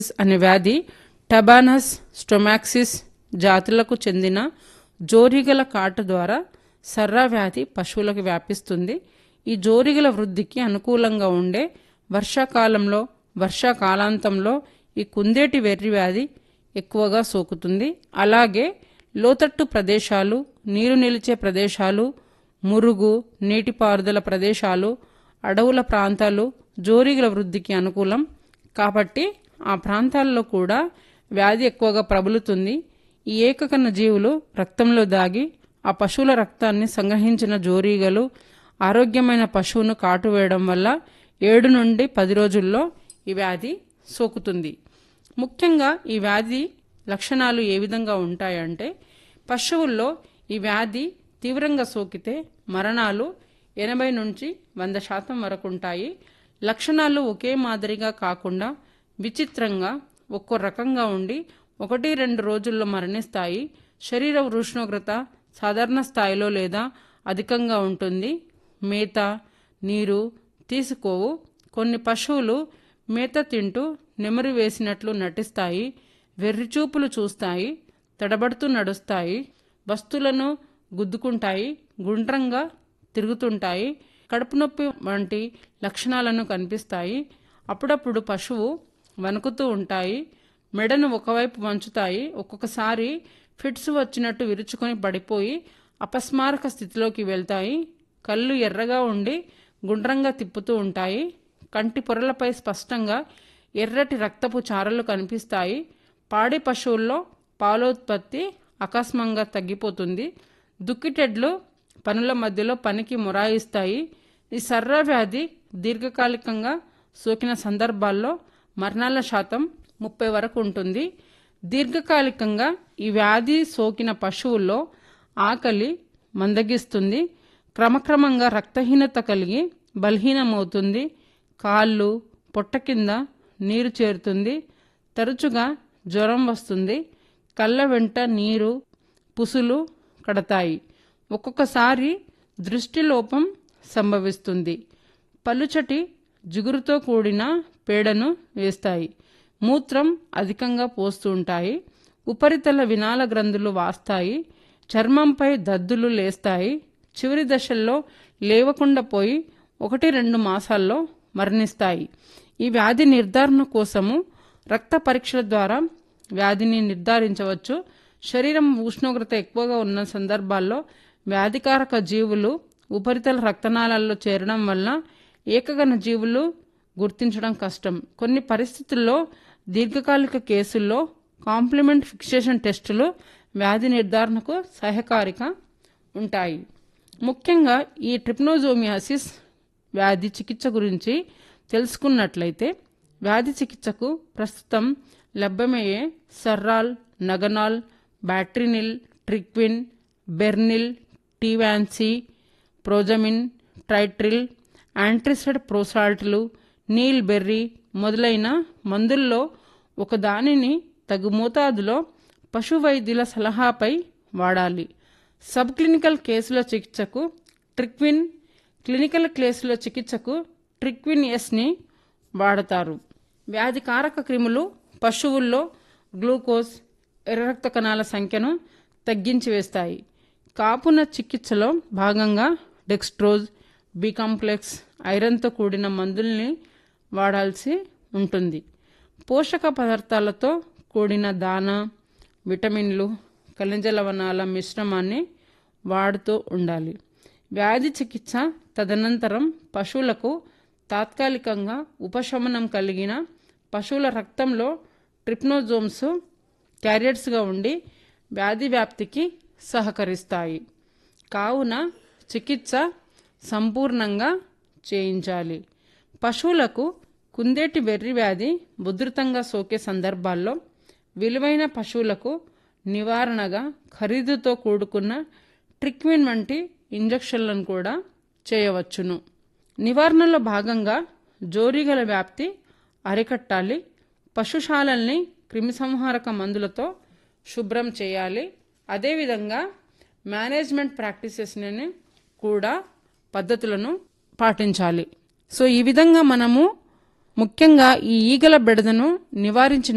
అనే వ్యాధి టబానస్ స్టొమాక్సిస్ జాతులకు చెందిన జోరిగల కాటు ద్వారా సర్రా వ్యాధి పశువులకు వ్యాపిస్తుంది ఈ జోరిగల వృద్ధికి అనుకూలంగా ఉండే వర్షాకాలంలో వర్షాకాలాంతంలో ఈ కుందేటి వెర్రి వ్యాధి ఎక్కువగా సోకుతుంది అలాగే లోతట్టు ప్రదేశాలు నీరు నిలిచే ప్రదేశాలు మురుగు నీటిపారుదల ప్రదేశాలు అడవుల ప్రాంతాలు జోరిగల వృద్ధికి అనుకూలం కాబట్టి ఆ ప్రాంతాల్లో కూడా వ్యాధి ఎక్కువగా ప్రబలుతుంది ఈ ఏకకణ జీవులు రక్తంలో దాగి ఆ పశువుల రక్తాన్ని సంగ్రహించిన జోరీగలు ఆరోగ్యమైన పశువును కాటు వేయడం వల్ల ఏడు నుండి పది రోజుల్లో ఈ వ్యాధి సోకుతుంది ముఖ్యంగా ఈ వ్యాధి లక్షణాలు ఏ విధంగా ఉంటాయంటే పశువుల్లో ఈ వ్యాధి తీవ్రంగా సోకితే మరణాలు ఎనభై నుంచి వంద శాతం వరకు ఉంటాయి లక్షణాలు ఒకే మాదిరిగా కాకుండా విచిత్రంగా ఒక్కో రకంగా ఉండి ఒకటి రెండు రోజుల్లో మరణిస్తాయి శరీర ఉష్ణోగ్రత సాధారణ స్థాయిలో లేదా అధికంగా ఉంటుంది మేత నీరు తీసుకోవు కొన్ని పశువులు మేత తింటూ నెమరు వేసినట్లు నటిస్తాయి వెర్రిచూపులు చూస్తాయి తడబడుతూ నడుస్తాయి వస్తువులను గుద్దుకుంటాయి గుండ్రంగా తిరుగుతుంటాయి కడుపు నొప్పి వంటి లక్షణాలను కనిపిస్తాయి అప్పుడప్పుడు పశువు వణుకుతూ ఉంటాయి మెడను ఒకవైపు వంచుతాయి ఒక్కొక్కసారి ఫిట్స్ వచ్చినట్టు విరుచుకొని పడిపోయి అపస్మారక స్థితిలోకి వెళ్తాయి కళ్ళు ఎర్రగా ఉండి గుండ్రంగా తిప్పుతూ ఉంటాయి కంటి పొరలపై స్పష్టంగా ఎర్రటి రక్తపు చారలు కనిపిస్తాయి పాడి పశువుల్లో పాలోత్పత్తి అకస్మంగా తగ్గిపోతుంది దుక్కిటెడ్లు పనుల మధ్యలో పనికి మొరాయిస్తాయి ఈ సర్ర వ్యాధి దీర్ఘకాలికంగా సోకిన సందర్భాల్లో మరణాల శాతం ముప్పై వరకు ఉంటుంది దీర్ఘకాలికంగా ఈ వ్యాధి సోకిన పశువుల్లో ఆకలి మందగిస్తుంది క్రమక్రమంగా రక్తహీనత కలిగి బలహీనమవుతుంది కాళ్ళు పొట్ట కింద నీరు చేరుతుంది తరచుగా జ్వరం వస్తుంది కళ్ళ వెంట నీరు పుసులు కడతాయి ఒక్కొక్కసారి దృష్టిలోపం సంభవిస్తుంది పలుచటి జిగురుతో కూడిన పేడను వేస్తాయి మూత్రం అధికంగా పోస్తూ ఉంటాయి ఉపరితల వినాల గ్రంథులు వాస్తాయి చర్మంపై దద్దులు లేస్తాయి చివరి దశల్లో లేవకుండా పోయి ఒకటి రెండు మాసాల్లో మరణిస్తాయి ఈ వ్యాధి నిర్ధారణ కోసము రక్త పరీక్షల ద్వారా వ్యాధిని నిర్ధారించవచ్చు శరీరం ఉష్ణోగ్రత ఎక్కువగా ఉన్న సందర్భాల్లో వ్యాధికారక జీవులు ఉపరితల రక్తనాళాల్లో చేరడం వల్ల ఏకగణ జీవులు గుర్తించడం కష్టం కొన్ని పరిస్థితుల్లో దీర్ఘకాలిక కేసుల్లో కాంప్లిమెంట్ ఫిక్సేషన్ టెస్టులు వ్యాధి నిర్ధారణకు సహకారిక ఉంటాయి ముఖ్యంగా ఈ ట్రిప్నోజోమియాసిస్ వ్యాధి చికిత్స గురించి తెలుసుకున్నట్లయితే వ్యాధి చికిత్సకు ప్రస్తుతం లభ్యమయ్యే సర్రాల్ నగనాల్ బ్యాట్రినిల్ ట్రిక్విన్ బెర్నిల్ టీవాన్సీ ప్రోజమిన్ ట్రైట్రిల్ యాంట్రిసెడ్ ప్రోసాల్ట్లు నీల్ బెర్రీ మొదలైన మందుల్లో ఒకదానిని తగు మోతాదులో పశు వైద్యుల సలహాపై వాడాలి సబ్ క్లినికల్ కేసుల చికిత్సకు ట్రిక్విన్ క్లినికల్ కేసుల చికిత్సకు ట్రిక్విన్ ఎస్ని వాడతారు వ్యాధికారక క్రిములు పశువుల్లో గ్లూకోజ్ ఎర్ర రక్త కణాల సంఖ్యను తగ్గించి వేస్తాయి కాపున చికిత్సలో భాగంగా డెక్స్ట్రోజ్ బి కాంప్లెక్స్ ఐరన్తో కూడిన మందుల్ని వాడాల్సి ఉంటుంది పోషక పదార్థాలతో కూడిన దాన విటమిన్లు ఖనిజ లవణాల మిశ్రమాన్ని వాడుతూ ఉండాలి వ్యాధి చికిత్స తదనంతరం పశువులకు తాత్కాలికంగా ఉపశమనం కలిగిన పశువుల రక్తంలో ట్రిప్నోజోమ్స్ క్యారియర్స్గా ఉండి వ్యాధి వ్యాప్తికి సహకరిస్తాయి కావున చికిత్స సంపూర్ణంగా చేయించాలి పశువులకు కుందేటి వెర్రి వ్యాధి ఉధృతంగా సోకే సందర్భాల్లో విలువైన పశువులకు నివారణగా ఖరీదుతో కూడుకున్న ట్రిక్విన్ వంటి ఇంజక్షన్లను కూడా చేయవచ్చును నివారణలో భాగంగా జోరీగల వ్యాప్తి అరికట్టాలి పశుశాలల్ని క్రిమిసంహారక మందులతో శుభ్రం చేయాలి అదేవిధంగా మేనేజ్మెంట్ ప్రాక్టీసెస్ని కూడా పద్ధతులను పాటించాలి సో ఈ విధంగా మనము ముఖ్యంగా ఈ ఈగల బెడదను నివారించిన